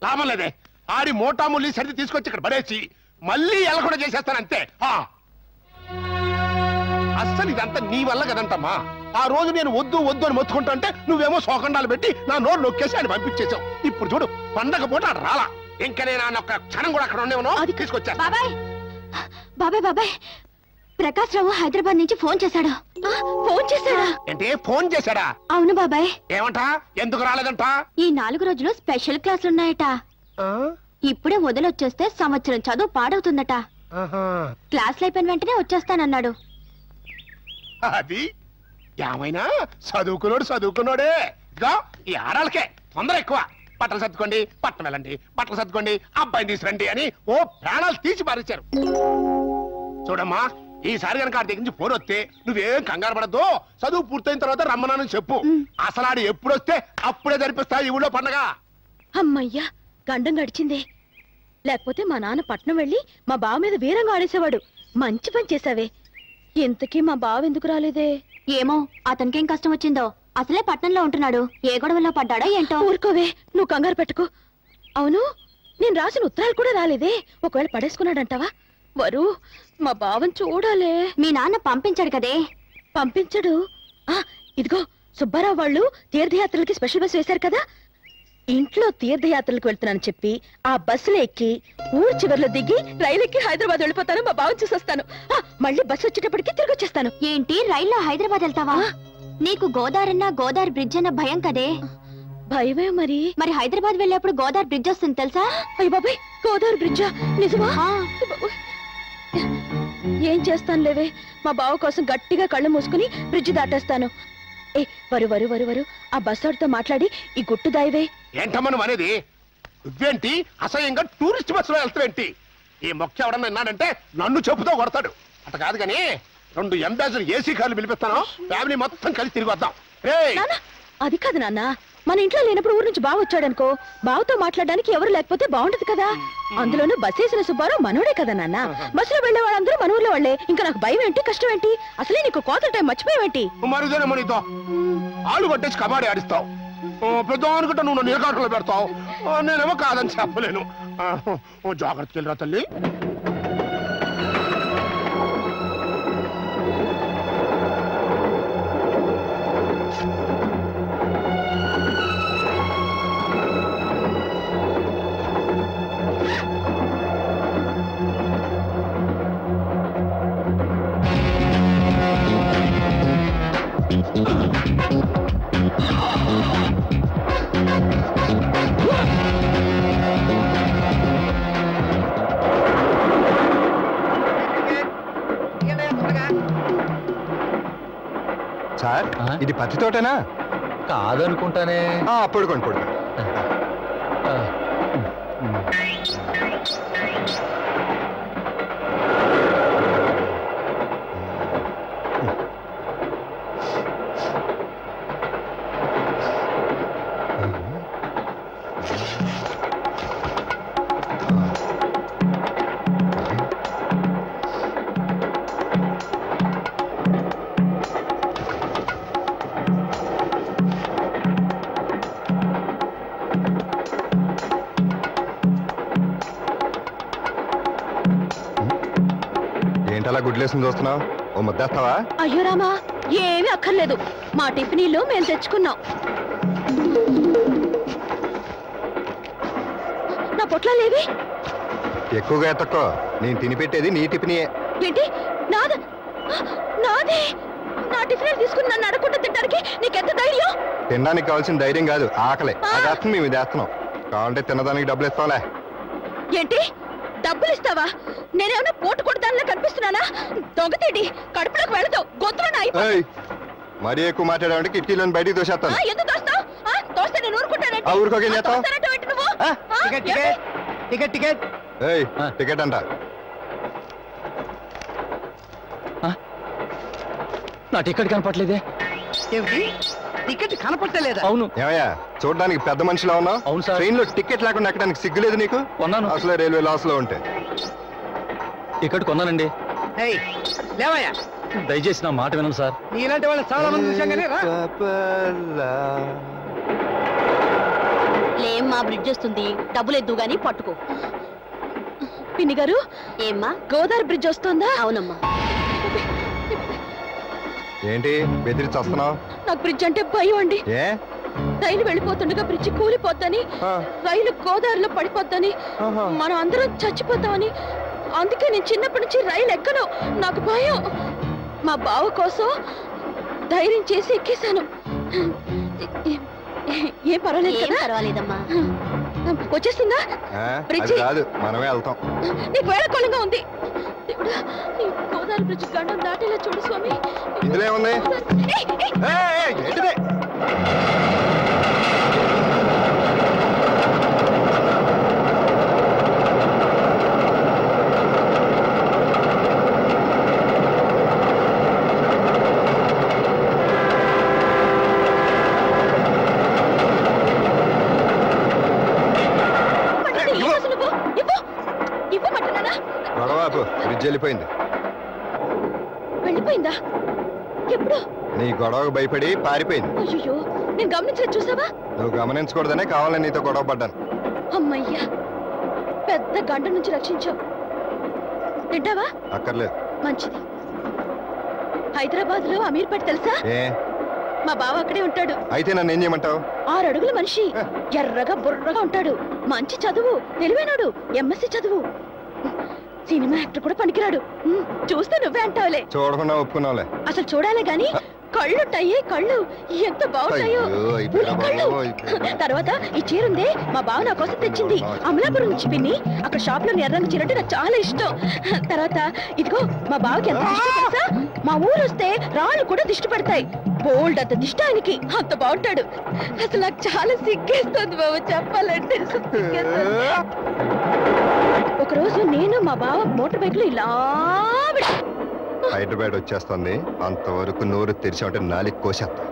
లాభం లేదే ఆడి మోటా ముల్లి సరిది తీసుకొచ్చి ఇక్కడ పడేసి మళ్ళీ ఎలా కూడా చేసేస్తాను అంతే ఆ. అస్సలు ఇదంతా నీ వల్ల కదంటమ్మా ఆ రోజు నేను వద్దు వద్దు అని మొత్తుకుంటా అంటే నువ్వేమో సోకండాలు పెట్టి నా నోరు నొక్కేసి ఆయన పంపించేశావు ఇప్పుడు చూడు పండగ పూట ఆడు రాలా ఇంకా నేను ఆయన ఒక్క క్షణం కూడా అక్కడ ఉండేవను తీసుకొచ్చా బాబాయ్ బాబాయ్ బాబాయ్ ప్రకాష్ రావు హైదరాబాద్ నుంచి ఫోన్ చేశాడు ఆ, ఫోన్ చేశాడా ఏంటి ఫోన్ చేశాడా అవును బాబాయ్ ఏమంట ఎందుకు రాలేదంట ఈ నాలుగు రోజులు స్పెషల్ క్లాసులు ఉన్నాయట ఇప్పుడే వదిలొచ్చేస్తే సంవత్సరం చదువు పాడవుతుందట క్లాసులు అయిపోయిన వెంటనే వచ్చేస్తానన్నాడు అది ఏమైనా చదువుకున్నాడు చదువుకున్నాడే ఇదిగో ఈ ఆడాలకే తొందర ఎక్కువ బట్టలు సర్దుకోండి పట్టణం వెళ్ళండి బట్టలు సర్దుకోండి అబ్బాయిని తీసురండి అని ఓ ప్రాణాలు తీసి పారేశారు చూడమ్మా ఈసారి కనుక ఆ దగ్గర నుంచి ఫోన్ వస్తే నువ్వేం కంగారు పడద్దు చదువు పూర్తయిన తర్వాత రమ్మన్నానని చెప్పు అసలు ఆడు ఎప్పుడు వస్తే అప్పుడే జరిపిస్తా ఈ ఊళ్ళో పండగ అమ్మయ్యా గండం గడిచిందే లేకపోతే మా నాన్న పట్నం వెళ్ళి మా బావ మీద వీరంగా ఆడేసేవాడు మంచి పని చేసావే ఇంతకీ మా బావ ఎందుకు రాలేదే ఏమో అతనికేం కష్టం వచ్చిందో అసలే పట్నంలో ఉంటున్నాడు ఏ గొడవలో పడ్డాడో ఏంటో ఊరుకోవే నువ్వు కంగారు పెట్టుకో అవును నేను రాసిన ఉత్తరాలు కూడా రాలేదే ఒకవేళ పడేసుకున్నాడంటావా వరు మా బావని చూడాలే మీ నాన్న పంపించాడు కదే పంపించడు ఆ ఇదిగో సుబ్బారావు వాళ్ళు తీర్థయాత్రలకి స్పెషల్ బస్ వేశారు కదా ఇంట్లో తీర్థయాత్రలకు వెళ్తున్నానని చెప్పి ఆ బస్సులో ఎక్కి ఊరు చివర్లో దిగి రైలు ఎక్కి హైదరాబాద్ వెళ్ళిపోతాను మా బావని చూసొస్తాను ఆ, మళ్ళీ బస్సు వచ్చేటప్పటికి తిరిగి వచ్చేస్తాను ఏంటి రైల్లో హైదరాబాద్ వెళ్తావా నీకు గోదావరన్నా గోదావరి బ్రిడ్జ్ అన్న భయం కదే భయమే మరి మరి హైదరాబాద్ వెళ్ళేప్పుడు గోదావరి బ్రిడ్జ్ వస్తుంది తెలుసా అయ్య బాబాయ్ గోదావరి బ్రిడ్జా నిజమా ఆ, అయ్య బాబోయ్. ఏం చేస్తాను లేవే మా బావ కోసం గట్టిగా కళ్ళు మూసుకుని బ్రిడ్జ్ దాటేస్తాను ఏ వరు వరు వరు వరు ఆ బస్సాడితో మాట్లాడి ఈ గుట్టు దాయివే ఏంటమ్మా నువ్వు అనేది నువ్వేంటి అసహ్యంగా టూరిస్ట్ బస్సులో వెళ్తావేంటి ఈ మొక్క ఎవడన్నా విన్నాడంటే నన్ను చెప్పుతో కొడతాడు అట కాదు కానీ రెండు ఎంబాజులు ఏసీ కార్లు పిలిపిస్తాను ఫ్యామిలీ మొత్తం కలిసి తిరిగి వద్దాం రేయ్ నాన్న అది కాదు నాన్న మన ఇంట్లో లేనప్పుడు ఊరు నుంచి బావ వచ్చాడనుకో బావతో మాట్లాడడానికి ఎవరు లేకపోతే బాగుంటది కదా అందులోనూ బస్ వేసిన సుబ్బారావు మనోడే కదా నాన్న బస్సులో వెళ్లే వాళ్ళందరూ మన ఊర్లో వాళ్ళే ఇంకా నాకు భయం ఏంటి కష్టం ఏంటి అసలే నీకు కోతల టైం మర్చిపోయావేంటి మరిదేనేమో నీతో ఆళ్ళు కొట్టేసి కబాడీ ఆడిస్తావు ఆ, పెద్ద అనుకుంటా నువ్వు నన్ను ఏకాటలో పెడతావు ఆ, నేనేమో కాదని చెప్పలేను ఆ, ఓ, జాగ్రత్తకి వెళ్ళరా తల్లి సార్ ఇది పత్తి తోటనా కాదనుకుంటానే ఆ, పడుకోండి పడుకోండి ఏంటలా గుడ్లేసుకుని చూస్తున్నావు ఓ ముద్దేస్తావా అయ్యో రామా ఏమీ అక్కర్లేదు మా టిఫినీలు మేము తెచ్చుకున్నాం నా పొట్లాలేవి ఎక్కువగా ఎత్తక్కో నేను తిని పెట్టేది నీ టిఫినియే ఏంటి నాద నాదే నా టిఫిన్ తీసుకుని నన్ను అడగకుండా తింటానికి నీకెంత ధైర్యం తినడానికి కావాల్సిన ధైర్యం కాదు ఆకలి అది వేస్తుంది మేము ఇది వేస్తున్నాం కావాలంటే తినడానికి డబ్బులు ఇస్తాంలే ఏంటి డబ్బులు ఇస్తావా నేనేమన్నా పోటు కొడతానని కనిపిస్తున్నానా దొంగతేడి కడుపులోకి వెళతావు గొంతులో నా అయిపో- ఏయ్ మరీ ఎక్కువ మాట్లాడామంటే కిటికీలోని బయటికి ఆ, దోసేస్తాను ఎందుకు దోస్తావు దోస్తే నేను ఊరుకుంటానంటే ఆ, ఊరుకోకేం ఆ, చేస్తావ్? దోస్తానంటావేంటి నువ్వు ఆ, టికెట్ ఏంటి? టికెట్ టికెట్ టికెట్ ఏయ్ టికెట్ అంట నా టికెట్ కనపట్లేదే ఏమిటి టికెట్ కనపట్టలేదా అవును ఏమయ్యా చూడడానికి పెద్ద మనిషిలా ఉన్నావు అవును సార్. ట్రైన్ లో టికెట్ లేకుండా ఎక్కడానికి సిగ్గులేదు నీకు కొన్నాను అసలే రైల్వే లాస్ లో ఉంటే టికెట్ కొన్నానండి ఏయ్, లేవయ్యా దయచేసి నా మాట వినండి సార్ నీలాంటి వాళ్ళు చాలా మంది చూసాం కానీ రా లేమ్మా బ్రిడ్జ్ వస్తుంది డబ్బులు ఎద్దు గాని పట్టుకో పిన్ని గారు ఏమ్మా గోదావరి బ్రిడ్జ్ వస్తుందా అవునమ్మా ఏంటి బెదిరించి వస్తున్నావు నాకు బ్రిడ్జ్ అంటే భయం అండి ఏ రైలు వెళ్ళిపోతుండగా బ్రిడ్జ్ కూలిపోద్దని ఆ, రైలు గోదావరిలో పడిపోద్దని ఆహా. మనం అందరం చచ్చిపోతామని అందుకే నేను చిన్నప్పటి నుంచి రైలు ఎక్కను నాకు భయం మా బావ కోసం ధైర్యం చేసి ఎక్కేశాను ఏం పర్వాలేదు ఏం కదా పర్వాలేదమ్మా వచ్చేస్తుందా ఆ, బ్రిడ్జి. అది రాదు మనమే వెళ్తాం నీకు వేళకోళంగా ఉంది దేవుడా, ఈ గోదావరి బ్రిడ్జ్ గండం దాటేలా చూడు స్వామి ఇందులో ఏముంది ఏయ్, ఏయ్, ఏయ్, ఏయ్, ఏంటిది పట్టుకో, ఇవ్వు అసలు నువ్వు, ఇవ్వు. ఇవ్వమంటున్నానా? గొడవాపు బ్రిడ్జ్ వెళ్ళిపోయింది వెళ్ళిపోయిందా ఎప్పుడు నీ గొడవకు భయపడి పారిపోయింది అయ్యో నేను గమనించలేదు చూసావా నువ్వు గమనించకూడదనే కావాలని నీతో గొడవ పడ్డాను అమ్మయ్యా పెద్ద గంట నుంచి రక్షించావు తింటావా అక్కర్లేదు మంచిది హైదరాబాద్ లో అమీర్పేట తెలుసా ఏ మా బావ అక్కడే ఉంటాడు అయితే నన్ను ఏం చేయమంటావు ఆరు అడుగుల మనిషి ఎర్రగా బుర్రగా ఉంటాడు మంచి చదువు తెలివైనాడు ఎంఎస్సి చదువు సినిమా యాక్టర్ కూడా పనికిరాడు ఉమ్, చూస్తే నువ్వే అంటావులే చూడకుండా ఒప్పుకున్నావులే అసలు చూడాలి గాని కళ్ళుంటాయి కళ్ళు ఎంత బాగుంటాయో అయ్యో, అయిపోయినా పులి కళ్ళు. బాబు, అయిపోయినా. తర్వాత ఈ చీర ఉందే మా బావ నా కోసం తెచ్చింది అమలాపురం నుంచి పిన్ని అక్కడ షాప్ లో ఎర్రని చీర అంటే నాకు చాలా ఇష్టం తర్వాత ఇదిగో మా బావకి ఎంత ఇష్టం తెలుసా మా ఊరు వస్తే రాళ్ళు కూడా దిష్టి పెడతాయి బోల్డ్ అంత దిష్టి ఆయనకి అంత బాగుంటాడు అసలు నాకు చాలా సిగ్గేస్తుంది బాబు చెప్పాలంటే సిగ్గేస్తుంది. ఒకరోజు నేను మా బావ మోటార్ బైక్ లో ఇలా వెళ్- హైదరాబాద్ వచ్చేస్తుంది అంతవరకు నోరు తెరిచి ఉంటే నాలుగు కోసేస్తా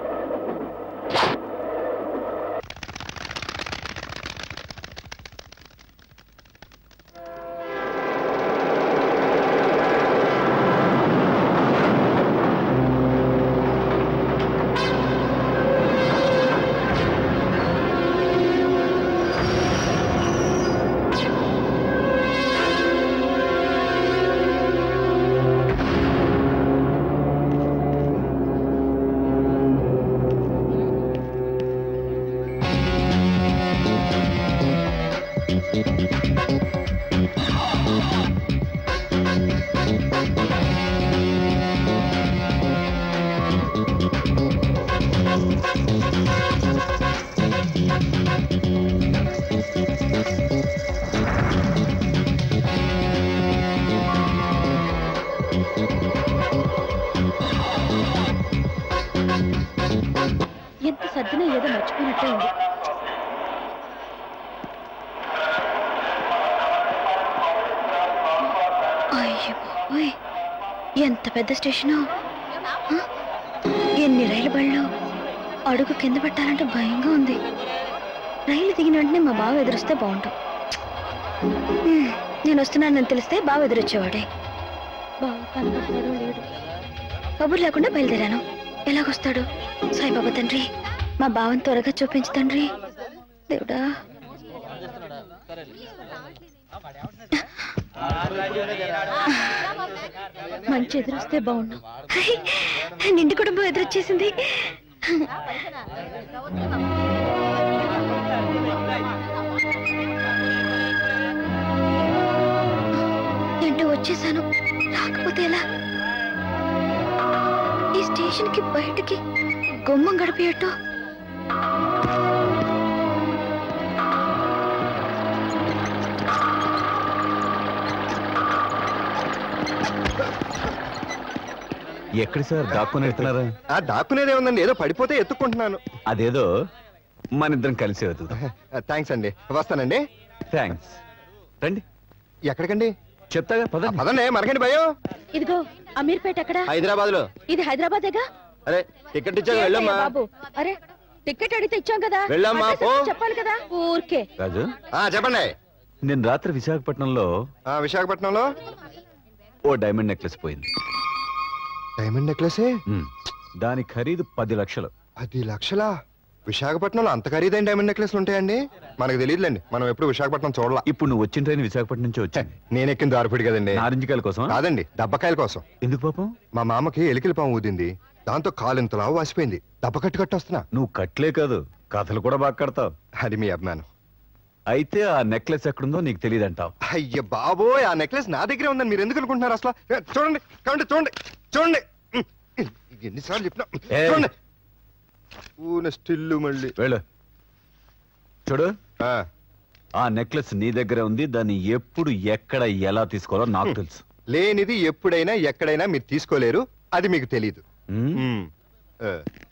ఎంత సర్దినా ఏదో మర్చిపోయినట్టే ఉంది అయ్యో బాబోయ్ ఎంత పెద్ద స్టేషను ఆ? ఎన్ని రైలు బళ్ళు అడుగు కింద పెట్టాలంటే భయంగా ఉంది రైలు దిగిన వెంటనే మా బావ ఎదురుస్తే బాగుంటాం హ్మ్, నేను వస్తున్నానని తెలిస్తే బావ ఎదురొచ్చేవాడే బావ కనపడతాడో లేడు కబుర్ లేకుండా బయలుదేరాను ఎలాగొస్తాడు సాయిబాబా తండ్రి మా బావని త్వరగా చూపించు తండ్రి దేవుడా మంచి ఎదురొస్తే బాగుండు నిండి కుటుంబం ఎదురొచ్చేసింది ఏంటో వచ్చేసాను రాకపోతే ఎలా ఈ స్టేషన్ కి బయటకి గుమ్మం గడిపేయట్టు ఎక్కడ సార్ దాక్కుని వెళ్తున్నారా ఆ దాక్కునేదే ఉందండి ఏదో పడిపోతే ఎత్తుక్కుంటున్నాను అదేదో మన ఇద్దరం కలిసి వెళ్తాం థ్యాంక్స్ అండి వస్తానండి థ్యాంక్స్ రండి ఎక్కడికండి చెప్తాగా ఆ, పదండి పదండి మరకండి భయం ఇదిగో అమీర్పేట ఎక్కడ హైదరాబాద్ లో ఇది హైదరాబాదేగా అరే టికెట్ ఏంటయ్యా బాబు అరే టికెట్ అడిగితే ఇచ్చాం కదా వెళ్ళమ్మా, అడ్రస్ పో. ఏంటో చెప్పాలి కదా ఊరికే రాజు ఆ చెప్పండి నేను రాత్రి విశాఖపట్నంలో ఆ విశాఖపట్నంలో ఓ డైమండ్ నెక్లెస్ పోయింది డైమండ్ నెక్లెస్ ఉమ్, దాని ఖరీదు పది లక్షలు పది లక్షలా విశాఖపట్నంలో అంత ఖరీదైన డైమండ్ నెక్లెస్లు ఉంటాయండి మనకు తెలియదులేండి మనం ఎప్పుడు విశాఖపట్నం చూడలా ఇప్పుడు నువ్వు వచ్చిన ట్రైన్ విశాఖపట్నం నుంచి వచ్చింది నేను ఎక్కిన దారిపడి కదండి నారింజకాయల కోసం కాదండి దబ్బకాయల కోసం ఎందుకు పాపం మా మామకి ఎలికల పాము ఊదింది దాంతో కాలింతలా వాసిపోయింది దెబ్బ కట్టు కట్టు వస్తున్నా నువ్వు కట్లే కాదు కథలు కూడా బాగా కడతావు అది మీ అభిమానం అయితే ఆ నెక్లెస్ ఎక్కడుందో నీకు తెలియదంటావు అయ్య బాబోయ్ ఆ నెక్లెస్ నా దగ్గరే ఉందని మీరు ఎందుకు అనుకుంటున్నారు అసలు ఏ, చూడండి చూడండి చూడండి చూడండి ఉమ్, ఎన్నిసార్లు చెప్పినా ఏయ్. చూడండి ఊన స్టిల్లు మళ్ళీ వెళ్ళు చూడు ఆ, ఆ నెక్లెస్ నీ దగ్గరే ఉంది దాన్ని ఎప్పుడు ఎక్కడ ఎలా తీసుకోవాలో నాకు తెలుసు లేనిది ఎప్పుడైనా ఎక్కడైనా మీరు తీసుకోలేరు అది మీకు తెలియదు ఉమ్? ఉమ్, ఆ,